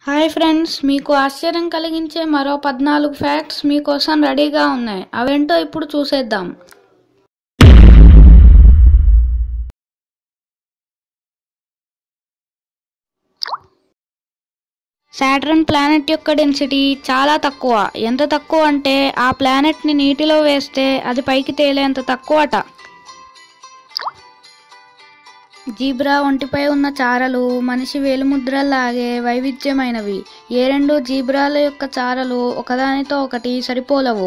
hi friends మీకు ఆశ్చర్యం కలిగించే మరో పద్నాలుగు ఫ్యాక్ట్స్ మీకోసం రెడీగా ఉన్నాయి అవేంటో ఇప్పుడు చూసేద్దాం సాటర్న్ ప్లానెట్ యొక్క డెన్సిటీ చాలా తక్కువ ఎంత తక్కువ అంటే ఆ ప్లానెట్ని నీటిలో వేస్తే అది పైకి తేలేంత తక్కువట జీబ్రా ఒంటిపై ఉన్న చారలు మనిషి వేలిముద్రల్లాగే వైవిధ్యమైనవి ఏ రెండు జీబ్రాల యొక్క చారలు ఒకదానితో ఒకటి సరిపోలవు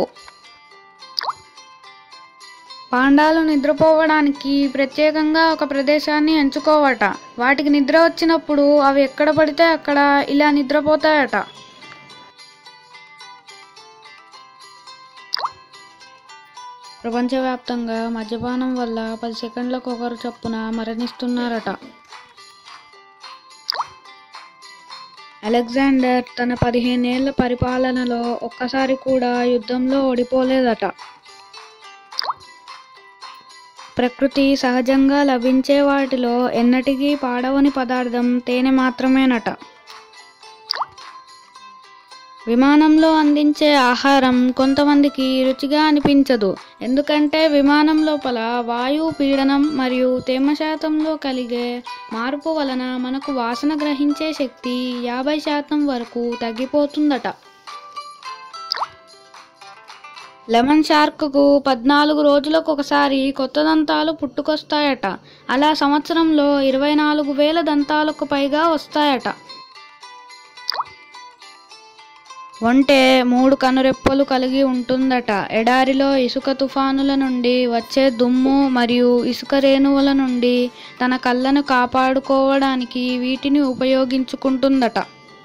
పాండాలు నిద్రపోవడానికి ప్రత్యేకంగా ఒక ప్రదేశాన్ని ఎంచుకోవట వాటికి నిద్ర వచ్చినప్పుడు అవి ఎక్కడ పడితే అక్కడ ఇలా నిద్రపోతాయట ప్రపంచవ్యాప్తంగా మద్యపానం వల్ల పది సెకండ్లకు ఒకరు చొప్పున మరణిస్తున్నారట అలెగ్జాండర్ తన పదిహేనేళ్ల పరిపాలనలో ఒక్కసారి కూడా యుద్ధంలో ఓడిపోలేదట ప్రకృతి సహజంగా లభించే వాటిలో ఎన్నటికీ పాడవని పదార్థం తేనె మాత్రమేనట విమానంలో అందించే ఆహారం కొంతమందికి రుచిగా అనిపించదు ఎందుకంటే విమానం లోపల వాయు పీడనం మరియు తేమ శాతంలో కలిగే మార్పు వలన మనకు వాసన గ్రహించే శక్తి యాభై శాతం వరకు తగ్గిపోతుందట లెమన్ షార్క్కు పద్నాలుగు రోజులకు ఒకసారి కొత్త దంతాలు పుట్టుకొస్తాయట అలా సంవత్సరంలో ఇరవై నాలుగు వేల దంతాలకు పైగా వస్తాయట ఒంటె మూడు కనురెప్పలు కలిగి ఉంటుందట ఎడారిలో ఇసుక తుఫానుల నుండి వచ్చే దుమ్ము మరియు ఇసుక రేణువుల నుండి తన కళ్ళను కాపాడుకోవడానికి వీటిని ఉపయోగించుకుంటుందట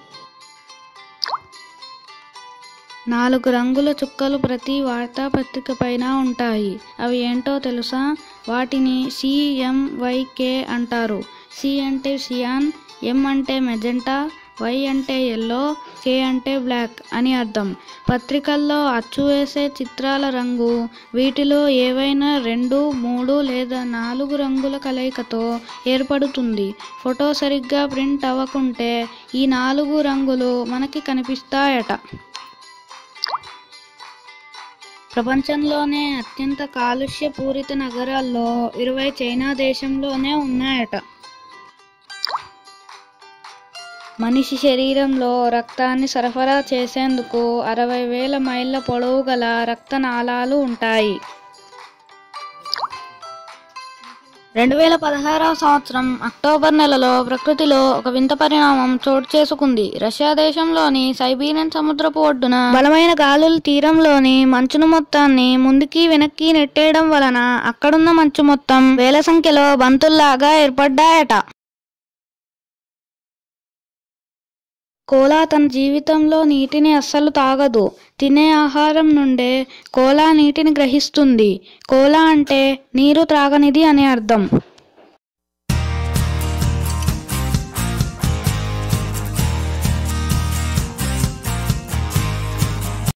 నాలుగు రంగుల చుక్కలు ప్రతి వార్తాపత్రిక పైన ఉంటాయి అవి ఏంటో తెలుసా వాటిని సిఎంవైకే అంటారు సి అంటే సియాన్ ఎం అంటే మెజెంటా వై అంటే ఎల్లో కే అంటే బ్లాక్ అని అర్థం పత్రికల్లో అచ్చు వేసే చిత్రాల రంగు వీటిలో ఏవైనా రెండు మూడు లేదా నాలుగు రంగుల కలయికతో ఏర్పడుతుంది ఫోటో సరిగ్గా ప్రింట్ అవ్వకుంటే ఈ నాలుగు రంగులు మనకి కనిపిస్తాయట ప్రపంచంలోనే అత్యంత కాలుష్య పూరిత నగరాల్లో ఇరవై చైనా దేశంలోనే ఉన్నాయట మనిషి శరీరంలో రక్తాన్ని సరఫరా చేసేందుకు అరవై వేల మైళ్ళ పొడవు గల రక్తనాళాలు ఉంటాయి రెండు వేల పదహారవ సంవత్సరం అక్టోబర్ నెలలో ప్రకృతిలో ఒక వింత పరిణామం చోటు చేసుకుంది రష్యా దేశంలోని సైబీరియన్ సముద్రపు ఒడ్డున బలమైన గాలుల తీరంలోని మంచును మొత్తాన్ని ముందుకి వెనక్కి నెట్టేయడం వలన అక్కడున్న మంచు మొత్తం వేల సంఖ్యలో బంతుల్లాగా ఏర్పడ్డాయట కోలా తన జీవితంలో నీటిని అస్సలు తాగదు తినే ఆహారం నుండే కోలా నీటిని గ్రహిస్తుంది కోలా అంటే నీరు త్రాగనిది అని అర్థం